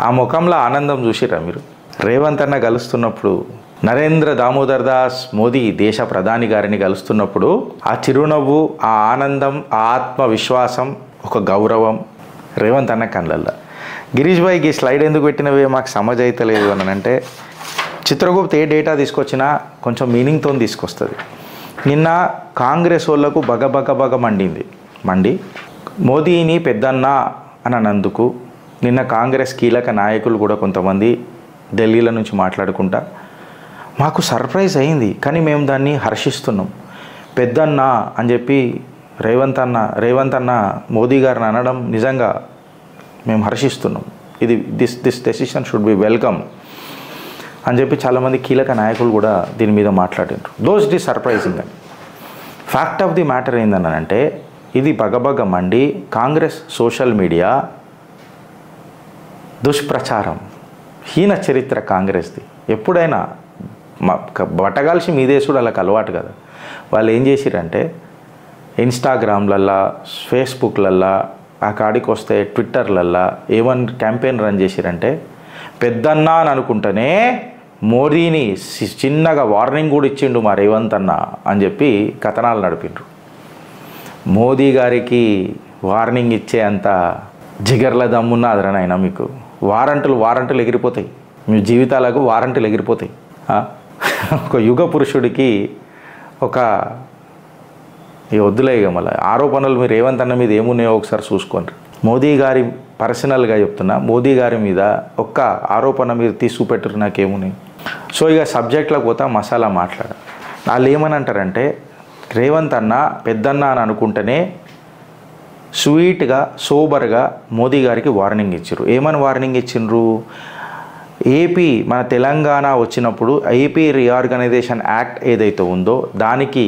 ఆ ముఖంలో ఆనందం చూసిరా మీరు రేవంత్ అన్న కలుస్తున్నప్పుడు నరేంద్ర దామోదర్ దాస్ మోదీ దేశ ప్రధాని గారిని కలుస్తున్నప్పుడు ఆ చిరునవ్వు ఆ ఆనందం ఆ ఆత్మవిశ్వాసం ఒక గౌరవం రేవంత్ అన్న కళ్ళల్లో గిరీష్ భాయ్కి ఈ స్లైడ్ ఎందుకు పెట్టినవే మాకు సమజ్ అవుతలేదు అని అంటే చిత్రగుప్త ఏ డేటా తీసుకొచ్చినా కొంచెం మీనింగ్తో తీసుకొస్తుంది నిన్న కాంగ్రెస్ వాళ్ళకు బగ బగ బగ మండింది మండి మోదీని పెద్దన్న అని అన్నందుకు నిన్న కాంగ్రెస్ కీలక నాయకులు కూడా కొంతమంది ఢిల్లీలో నుంచి మాట్లాడుకుంటా మాకు సర్ప్రైజ్ అయింది కానీ మేము దాన్ని హర్షిస్తున్నాం పెద్దన్న అని చెప్పి రేవంత్ అన్న రేవంత్ అన్న మోదీ గారిని అనడం నిజంగా మేము హర్షిస్తున్నాం ఇది this this decision should be welcome అని చెప్పి చాలామంది కీలక నాయకులు కూడా దీని మీద మాట్లాడారు దోస్ డి సర్ప్రైజింగ్ అని ఫ్యాక్ట్ ఆఫ్ ది మ్యాటర్ ఏందనంటే ఇది బగబగ మండి కాంగ్రెస్ సోషల్ మీడియా దుష్ప్రచారం హీన చరిత్ర కాంగ్రెస్ది ఎప్పుడైనా మా క- బట్టగాల్సి మీ దేశుడు వాళ్ళకి అలవాటు కదా వాళ్ళు ఏం చేసిరంటే ఇన్స్టాగ్రామ్లల్లా ఫేస్బుక్లల్లా ఆ కాడికి వస్తే ట్విట్టర్లల్లా ఏమని క్యాంపెయిన్ రన్ చేసిరంటే పెద్దన్నా అని అనుకుంటేనే మోదీని సి- చిన్నగా వార్నింగ్ కూడా ఇచ్చిండు మా రేవంత్ అన్న అని చెప్పి కథనాలు నడిపిండ్రు మోదీ గారికి వార్నింగ్ ఇచ్చే అంత జిగర్ల దమ్మున్న అదరనైనా మీకు వారంటులు వారంటులు ఎగిరిపోతాయి మీ జీవితాలకు వారంటులు ఎగిరిపోతాయి ఆ? ఒక యుగ పురుషుడికి ఒక ఈ వద్దులే ఇక మళ్ళీ ఆరోపణలు మీరు ఏమంతన్న మీద ఏమున్నాయో ఒకసారి చూసుకోండి మోదీ గారి పర్సనల్గా చెప్తున్నా మోదీ గారి మీద ఒక్క ఆరోపణ మీరు తీసుకుపెట్టరు నాకేమున్నాయి సో ఇక సబ్జెక్ట్లోకి పోతా మసాలా మాట్లాడ వాళ్ళు ఏమని అంటారంటే రేవంత్ అన్న పెద్దన్న అని అనుకుంటేనే స్వీట్గా సోబర్గా మోదీ గారికి వార్నింగ్ ఇచ్చారు ఏమని వార్నింగ్ ఇచ్చిండ్రు ఏపీ మన తెలంగాణ వచ్చినప్పుడు ఏపీ రీఆర్గనైజేషన్ యాక్ట్ ఏదైతే ఉందో దానికి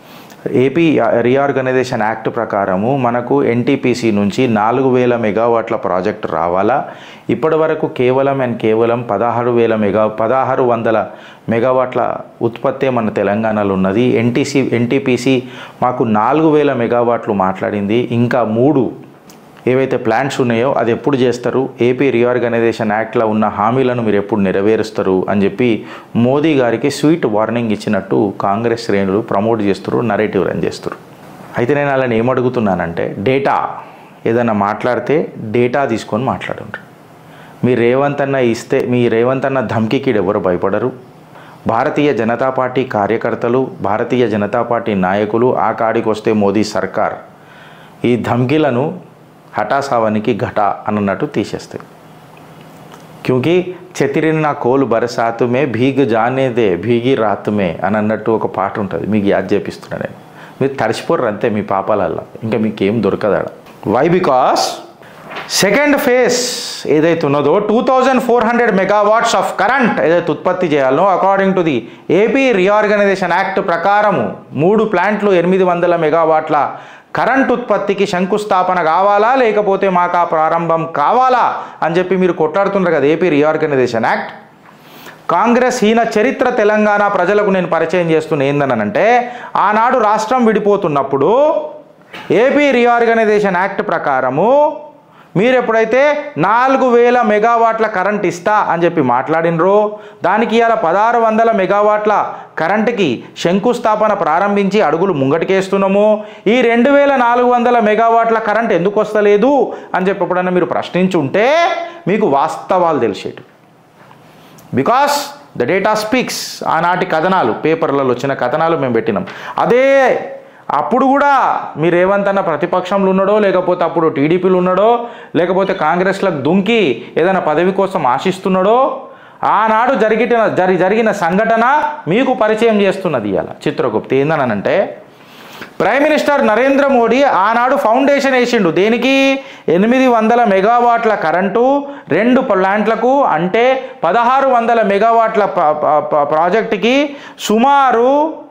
ఏపీ రీఆర్గనైజేషన్ యాక్ట్ ప్రకారము మనకు ఎన్టీపీసీ నుంచి నాలుగు వేల మెగావాట్ల ప్రాజెక్ట్ రావాలా ఇప్పటి వరకు కేవలం అండ్ కేవలం పదహారు వేల మెగా పదహారు వందల మెగావాట్ల ఉత్పత్తే మన తెలంగాణలో ఉన్నది ఎన్టీసీ ఎన్టీపీసీ మాకు నాలుగు వేల మెగావాట్లు మాట్లాడింది ఇంకా మూడు ఏవైతే ప్లాంట్స్ ఉన్నాయో అది ఎప్పుడు చేస్తారు ఏపీ రీఆర్గనైజేషన్ యాక్ట్లో ఉన్న హామీలను మీరు ఎప్పుడు నెరవేరుస్తారు అని చెప్పి మోదీ గారికి స్వీట్ వార్నింగ్ ఇచ్చినట్టు కాంగ్రెస్ శ్రేణులు ప్రమోట్ చేస్తారు నరేటివ్ రన్ చేస్తారు అయితే నేను అలాని ఏమడుగుతున్నానంటే డేటా ఏదైనా మాట్లాడితే డేటా తీసుకొని మాట్లాడండి మీ రేవంత్ అన్న ఇస్తే మీ రేవంత్ అన్న ధమ్కికి ఎవరు భయపడరు భారతీయ జనతా పార్టీ కార్యకర్తలు భారతీయ జనతా పార్టీ నాయకులు ఆ కాడికి వస్తే మోదీ సర్కార్ ఈ ధమ్కిలను హఠాసావానికి ఘట అన్నట్టు తీసేస్తాయి క్యూంకి చతిరిన నా కోలు బరసాతు మే భీగ్ జానే దే భీగి రాత్ మే అని అన్నట్టు ఒక పాట ఉంటుంది మీకు యాద్ చేపిస్తున్నా నేను మీరు తడిసిపోర్రు అంతే మీ పాపాలల్లో ఇంకా మీకు ఏం దొరకదాడ వై బికాస్ సెకండ్ ఫేజ్ ఏదైతే ఉన్నదో two thousand four hundred megawatts of current ఏదైతే ఉత్పత్తి చేయాలనో according to the AP reorganisation act ప్రకారము మూడు ప్లాంట్లు ఎనిమిది వందల మెగావాట్ల కరెంట్ ఉత్పత్తికి శంకుస్థాపన కావాలా లేకపోతే మాకు ఆ ప్రారంభం కావాలా అని చెప్పి మీరు కొట్లాడుతున్నారు కదా ఏపీ రీఆర్గనైజేషన్ యాక్ట్ కాంగ్రెస్ హీన చరిత్ర తెలంగాణ ప్రజలకు నేను పరిచయం చేస్తున్న ఏందనంటే ఆనాడు రాష్ట్రం విడిపోతున్నప్పుడు ఏపీ రీఆర్గనైజేషన్ యాక్ట్ ప్రకారము మీరు ఎప్పుడైతే నాలుగు వేల మెగావాట్ల కరెంట్ ఇస్తా అని చెప్పి మాట్లాడినరో దానికి ఇవాళ పదహారు వందల మెగావాట్ల కరెంటుకి శంకుస్థాపన ప్రారంభించి అడుగులు ముంగటికేస్తున్నాము ఈ రెండు వేల నాలుగు వందల మెగావాట్ల కరెంట్ ఎందుకు వస్తలేదు అని చెప్పి ఎప్పుడన్నా మీరు ప్రశ్నించుంటే మీకు వాస్తవాలు తెలిసేటి బికాస్ ద డేటా స్పీక్స్ ఆనాటి కథనాలు పేపర్లలో వచ్చిన కథనాలు మేము పెట్టినాం అదే అప్పుడు కూడా మీరు ఏమంతన్నా ప్రతిపక్షంలో ఉన్నాడో లేకపోతే అప్పుడు టీడీపీలు ఉన్నాడో లేకపోతే కాంగ్రెస్లకు దుంకి ఏదైనా పదవి కోసం ఆశిస్తున్నాడో ఆనాడు జరిగిన జరి జరిగిన సంఘటన మీకు పరిచయం చేస్తున్నది ఇవాళ చిత్రగుప్తి ఏందనంటే ప్రైమ్ మినిస్టర్ నరేంద్ర మోడీ ఆనాడు ఫౌండేషన్ వేసిండు దేనికి ఎనిమిది వందల మెగావాట్ల కరెంటు రెండు ప్లాంట్లకు అంటే పదహారు వందల మెగావాట్ల ప- ప- ప- ప్రాజెక్టుకి సుమారు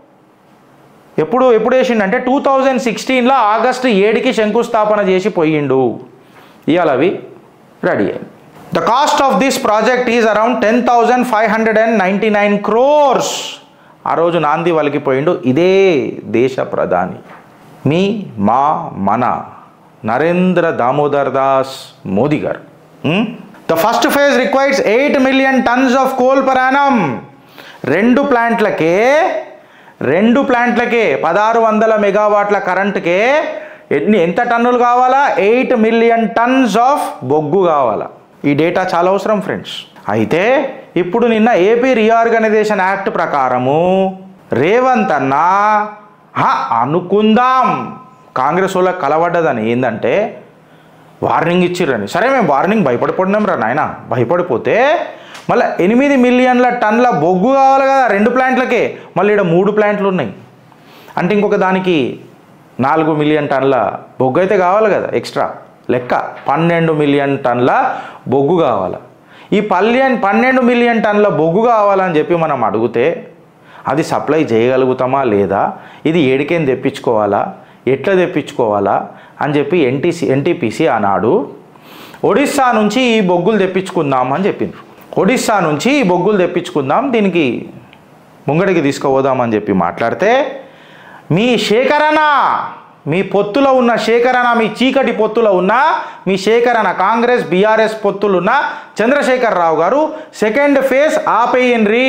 ఎప్పుడు ఎప్పుడు వేసిండు అంటే టూ థౌజండ్ సిక్స్టీన్లో ఆగస్టు ఏడుకి శంకుస్థాపన చేసి పోయిండు ఇవాళ అవి రెడీ అయ్యింది the cost of this project is around ten thousand five hundred and ninety nine crores ఆ రోజు నాంది వలికిపోయిండు ఇదే దేశ ప్రధాని మీ మా మన నరేంద్ర దామోదర్ దాస్ మోదీ గారు the first phase requires eight million tons of coal per annum రెండు ప్లాంట్లకే రెండు ప్లాంట్లకే పదహారు వందల మెగావాట్ల కరెంటుకే ఎన్ని ఎంత టన్నులు కావాలా ఎయిట్ మిలియన్ టన్స్ ఆఫ్ బొగ్గు కావాలా ఈ డేటా చాలా అవసరం ఫ్రెండ్స్ అయితే ఇప్పుడు నిన్న ఏపీ రీఆర్గనైజేషన్ యాక్ట్ ప్రకారము రేవంత్ అన్న "హా, అనుకుందాం కాంగ్రెస్ వాళ్ళకి కలవడ్డదని ఏంటంటే వార్నింగ్ ఇచ్చిర్రని సరే మేము వార్నింగ్ భయపడిపోయినాం రా నాయన భయపడిపోతే మళ్ళీ ఎనిమిది మిలియన్ల టన్ల బొగ్గు కావాలి కదా రెండు ప్లాంట్లకే మళ్ళీ ఇక్కడ మూడు ప్లాంట్లు ఉన్నాయి అంటే ఇంకొక దానికి నాలుగు మిలియన్ టన్ల బొగ్గు అయితే కావాలి కదా ఎక్స్ట్రా లెక్క పన్నెండు మిలియన్ టన్ల బొగ్గు కావాలి ఈ పల్లెన్ పన్నెండు మిలియన్ టన్ల బొగ్గు కావాలని చెప్పి మనం అడిగితే అది సప్లై చేయగలుగుతామా లేదా ఇది ఏడికేం తెప్పించుకోవాలా ఎట్లా తెప్పించుకోవాలా అని చెప్పి ఎన్టీసీ ఎన్టీపీసీ ఆనాడు ఒడిస్సా నుంచి ఈ బొగ్గులు తెప్పించుకుందాం అని చెప్పిండ్రు ఒడిస్సా నుంచి ఈ బొగ్గులు తెప్పించుకుందాం దీనికి ముంగడికి తీసుకుపోదామని చెప్పి మాట్లాడితే మీ శేఖరణ మీ పొత్తులో ఉన్న శేఖరణ మీ చీకటి పొత్తులో ఉన్న మీ శేఖరణ కాంగ్రెస్ బీఆర్ఎస్ పొత్తులున్న చంద్రశేఖర్ రావు గారు సెకండ్ ఫేజ్ ఆపేయండ్రి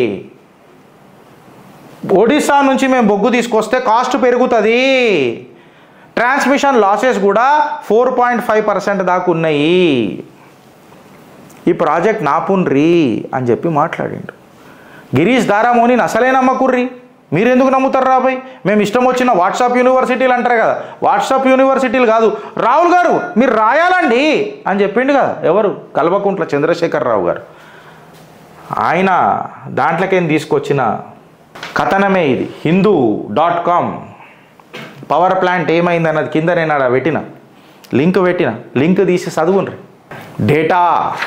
ఒడిశా నుంచి మేము బొగ్గు తీసుకొస్తే కాస్ట్ పెరుగుతుంది ట్రాన్స్మిషన్ లాసెస్ కూడా ఫోర్ పాయింట్ ఫైవ్ పర్సెంట్ దాకా ఉన్నాయి ఈ ప్రాజెక్ట్ నాపుండ్రి అని చెప్పి మాట్లాడిండు గిరీష్ దారామోని అసలే నమ్మకుర్రి మీరు ఎందుకు నమ్ముతారు రాబోయ్ మేము ఇష్టం వచ్చిన వాట్సాప్ యూనివర్సిటీలు అంటారు కదా వాట్సాప్ యూనివర్సిటీలు కాదు రాహుల్ గారు మీరు రాయాలండి అని చెప్పిండు కదా ఎవరు కల్వకుంట్ల చంద్రశేఖర్ రావు గారు ఆయన దాంట్లోకేం తీసుకొచ్చిన కథనమే ఇది Hindu dot com power plant ఏమైంది అన్నది కింద నేను ఆడ పెట్టిన లింక్ పెట్టిన లింక్ తీసి చదువుండ్రి డేటా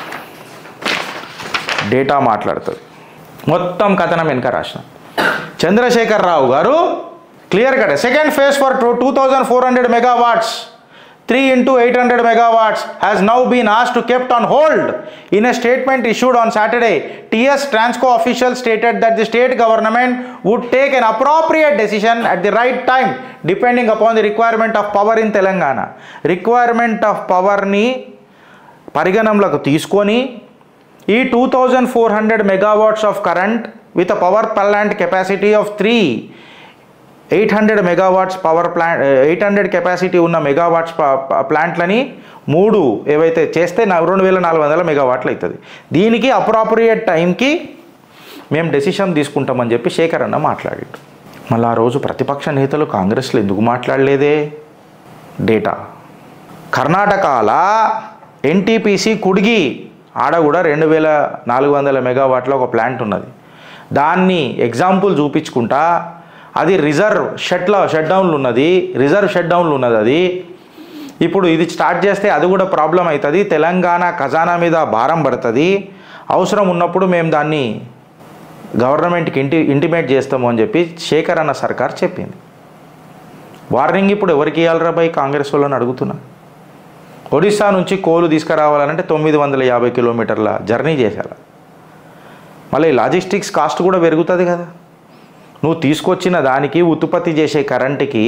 డేటా మాట్లాడుతుంది మొత్తం కథనం వెనుక రాసిన చంద్రశేఖర్ రావు గారు clear cut second phase for two two thousand four hundred megawatts three into eight hundred megawatts has now been as to kept on hold in a statement issued on Saturday, TS Transco officials stated that the state government would take an appropriate decision at the right time depending upon the requirement of power in Telangana. Requirement of powerని పరిగణంలోకి తీసుకొని ఈ two thousand four hundred megawatts of current with a power plant capacity of three eight hundred megawatts power plant eight hundred capacity ఉన్న megawatts ప్లాంట్లని మూడు ఏవైతే చేస్తే నా రెండు వేల నాలుగు వందల మెగావాట్లు అవుతుంది దీనికి అప్రాప్రియేట్ టైంకి మేము డెసిషన్ తీసుకుంటామని చెప్పి శేఖర్ అన్న మాట్లాడాడు మళ్ళీ ఆ రోజు ప్రతిపక్ష నేతలు కాంగ్రెస్లో ఎందుకు మాట్లాడలేదే డేటా కర్ణాటకల ఎన్టీపీసీ కుడిగి ఆడ కూడా రెండు వేల నాలుగు వందల మెగావాట్ల ఒక ప్లాంట్ ఉన్నది దాన్ని ఎగ్జాంపుల్ చూపించుకుంటా అది రిజర్వ్ షట్ల షట్ డౌన్లు ఉన్నది రిజర్వ్ షట్ డౌన్లు ఉన్నది అది ఇప్పుడు ఇది స్టార్ట్ చేస్తే అది కూడా ప్రాబ్లం అవుతుంది తెలంగాణ ఖజానా మీద భారం పడుతుంది అవసరం ఉన్నప్పుడు మేము దాన్ని గవర్నమెంట్కి ఇంటి ఇంటిమేట్ చేస్తాము అని చెప్పి శేఖర్ అన్న సర్కార్ చెప్పింది వార్నింగ్ ఇప్పుడు ఎవరికి ఇవ్వాలరా బై కాంగ్రెస్ వాళ్ళని అడుగుతున్నా ఒడిశా నుంచి కోలు తీసుకురావాలంటే తొమ్మిది వందల యాభై కిలోమీటర్ల జర్నీ చేశారు మళ్ళీ లాజిస్టిక్స్ కాస్ట్ కూడా పెరుగుతుంది కదా నువ్వు తీసుకొచ్చిన దానికి ఉత్పత్తి చేసే కరెంటుకి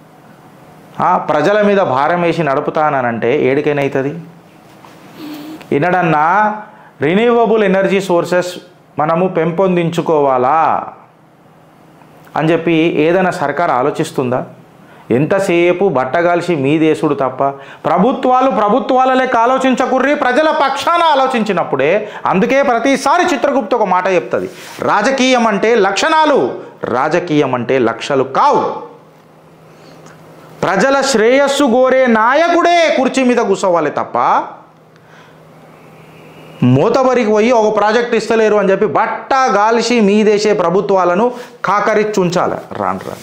ఆ, ప్రజల మీద భారం వేసి నడుపుతానంటే ఏడికైనా అవుతుంది ఇనడన్నా రిన్యూవబుల్ ఎనర్జీ సోర్సెస్ మనము పెంపొందించుకోవాలా అని చెప్పి ఏదైనా సర్కార్ ఆలోచిస్తుందా ఎంతసేపు బట్టగాల్సి మీ దేశుడు తప్ప ప్రభుత్వాలు ప్రభుత్వాల లెక్క ఆలోచించకుర్రి ప్రజల పక్షాన ఆలోచించినప్పుడే అందుకే ప్రతిసారి చిత్రగుప్త ఒక మాట చెప్తుంది రాజకీయం అంటే లక్షణాలు రాజకీయం అంటే లక్షలు కావు ప్రజల శ్రేయస్సు గోరే నాయకుడే కుర్చీ మీద కూర్చోవాలి తప్ప మూతబరికి పోయి ఒక ప్రాజెక్ట్ ఇస్తలేరు అని చెప్పి బట్ట గాల్సి మీ దేశే ప్రభుత్వాలను కాకరిచ్చుంచాలి రాను రాను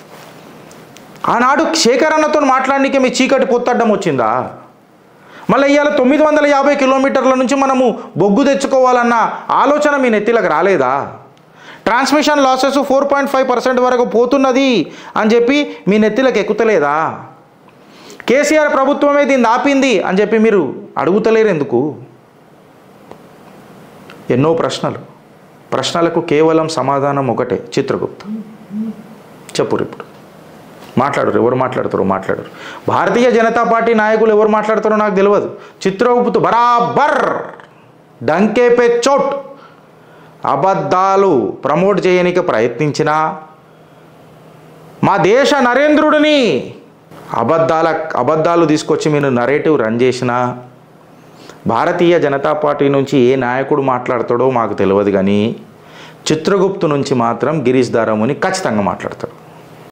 ఆనాడు శేఖరన్నతో మాట్లాడడానికి మీ చీకటి పొత్తడ్డం వచ్చిందా మళ్ళీ ఇవాళ తొమ్మిది వందల యాభై కిలోమీటర్ల నుంచి మనము బొగ్గు తెచ్చుకోవాలన్న ఆలోచన మీ నెత్తిలకు రాలేదా transmission losses four point five percent వరకు పోతున్నది అని చెప్పి మీ నెత్తిలకు ఎక్కుతలేదా కేసీఆర్ ప్రభుత్వమే దీన్ని ఆపింది అని చెప్పి మీరు అడుగుతలేరు ఎందుకు ఎన్నో ప్రశ్నలు ప్రశ్నలకు కేవలం సమాధానం ఒకటే చిత్రగుప్త చెప్పురు ఇప్పుడు మాట్లాడరు ఎవరు మాట్లాడతారో మాట్లాడరు భారతీయ జనతా పార్టీ నాయకులు ఎవరు మాట్లాడతారో నాకు తెలియదు చిత్రగుప్తు బరాబర్ డంకే పే చోట్ అబద్ధాలు ప్రమోట్ చేయడానికి ప్రయత్నించినా మా దేశ నరేంద్రుడిని అబద్ధాల అబద్ధాలు తీసుకొచ్చి మీరు నరేటివ్ రన్ చేసినా భారతీయ జనతా పార్టీ నుంచి ఏ నాయకుడు మాట్లాడతాడో మాకు తెలియదు కానీ చిత్రగుప్తు నుంచి మాత్రం గిరీష్ దారముని ఖచ్చితంగా మాట్లాడతాడు